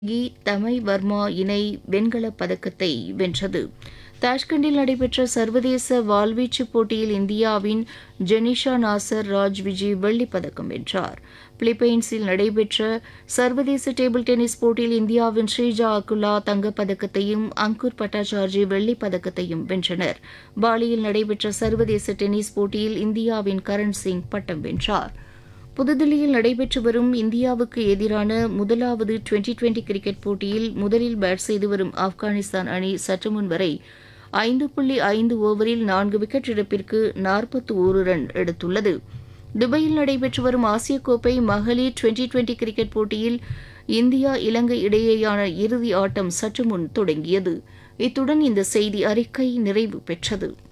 கி தமை வர்மா இணை வெண்கலப் பதக்கத்தை வென்றது தாஷ்கண்டில் நடைபெற்ற சர்வதேச வாள்வீச்சு போட்டியில் இந்தியாவின் ஜெனிஷா நாசர் ராஜ் விஜி வெள்ளிப் பதக்கம் வென்றார் பிலிப்பைன்ஸில் நடைபெற்ற சர்வதேச டேபிள் டென்னிஸ் போட்டியில் இந்தியாவின் ஸ்ரீஜா அகுலா தங்கப் பதக்கத்தையும் அங்குர் பட்டாச்சார்ஜி வெள்ளிப் பதக்கத்தையும் வென்றனர் பாலியில் நடைபெற்ற சர்வதேச டென்னிஸ் போட்டியில் இந்தியாவின் கரண் சிங் பட்டம் வென்றார் புதுதில்லியில் நடைபெற்று வரும் இந்தியாவுக்கு எதிரான முதலாவது டுவெண்டி டுவெண்டி கிரிக்கெட் போட்டியில் முதலில் பேட் செய்து வரும் ஆப்கானிஸ்தான் அணி சற்றுமுன் வரை ஐந்து புள்ளி ஐந்து ஓவரில் நான்கு விக்கெட் இழப்பிற்கு நாற்பத்தி ஒரு ரன் எடுத்துள்ளது துபாயில் நடைபெற்று வரும் ஆசிய கோப்பை மகளிர் டுவெண்டி டுவெண்டி கிரிக்கெட் போட்டியில் இந்தியா இலங்கை இடையேயான இறுதி ஆட்டம் சற்று முன் தொடங்கியது இத்துடன் இந்த செய்தி அறிக்கை நிறைவு பெற்றது